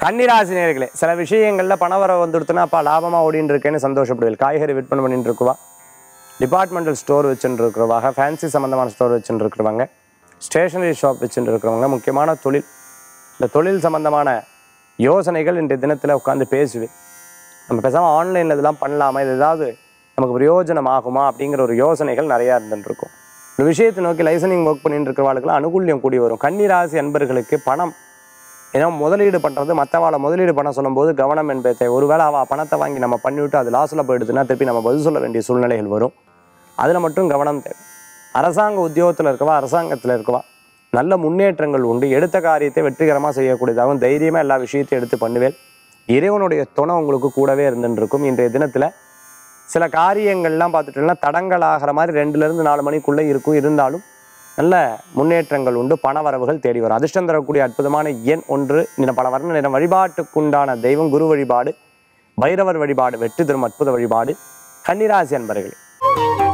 கன்னிராசி நேர்களே சில விஷயங்களில் பணவரவு வந்துடுத்துனா அப்பா லாபமாக ஓடின்னு இருக்கேன்னு சந்தோஷப்படுவீர்கள் காய்கறி விற்பனை பண்ணிட்டு இருக்குவா டிபார்ட்மெண்டல் ஸ்டோர் வச்சுட்டு இருக்கிறவாங்க ஃபேன்சி சம்மந்தமான ஸ்டோர் வச்சுட்டு இருக்கிறவங்க ஸ்டேஷனரி ஷாப் வச்சுட்டு இருக்கிறவங்க முக்கியமான தொழில் இந்த தொழில் சம்பந்தமான யோசனைகள் இன்றைய தினத்தில் உட்காந்து பேசுவேன் நம்ம பேசாமல் ஆன்லைனில் இதெல்லாம் பண்ணலாமா இது ஏதாவது நமக்கு பிரயோஜனம் ஆகுமா அப்படிங்கிற ஒரு யோசனைகள் நிறையா இருந்துட்டு இருக்கும் ஒரு விஷயத்தை நோக்கி லைசனிங் ஒர்க் பண்ணிட்டு இருக்கிறவர்களுக்கு அனுகூல்யம் கூடி வரும் கன்னிராசி அன்பர்களுக்கு பணம் ஏன்னா முதலீடு பண்ணுறது மற்றவாளை முதலீடு பண்ண சொல்லும்போது கவனம் என்பதை தேவை. ஒருவேளை அவள் பணத்தை வாங்கி நம்ம பண்ணிவிட்டு அது லாஸில் போயிடுதுன்னா திருப்பி நம்ம பதில் சொல்ல வேண்டிய சூழ்நிலைகள் வரும் அதில் மட்டும் கவனம் தேவை அரசாங்க உத்தியோகத்தில் இருக்கவா அரசாங்கத்தில் இருக்கவா நல்ல முன்னேற்றங்கள் உண்டு எடுத்த காரியத்தை வெற்றிகரமாக செய்யக்கூடியதாகவும் தைரியமாக எல்லா விஷயத்தையும் எடுத்து பண்ணுவேன் இறைவனுடைய துணை உங்களுக்கு கூடவே இருந்துட்டு இருக்கும் இன்றைய தினத்தில் சில காரியங்கள்லாம் பார்த்துட்டோம்னா தடங்கள் ஆகிற மாதிரி ரெண்டுலேருந்து நாலு மணிக்குள்ளே இருக்கும் இருந்தாலும் நல்ல முன்னேற்றங்கள் உண்டு பண வரவுகள் தேடி வரும் அதிர்ஷ்டம் தரக்கூடிய அற்புதமான எண் ஒன்று நின பல வர்ண நிறம் வழிபாட்டுக்குண்டான தெய்வம் குரு வழிபாடு பைரவர் வழிபாடு வெற்றி தரும் அற்புத வழிபாடு கன்னிராசி அன்பர்களே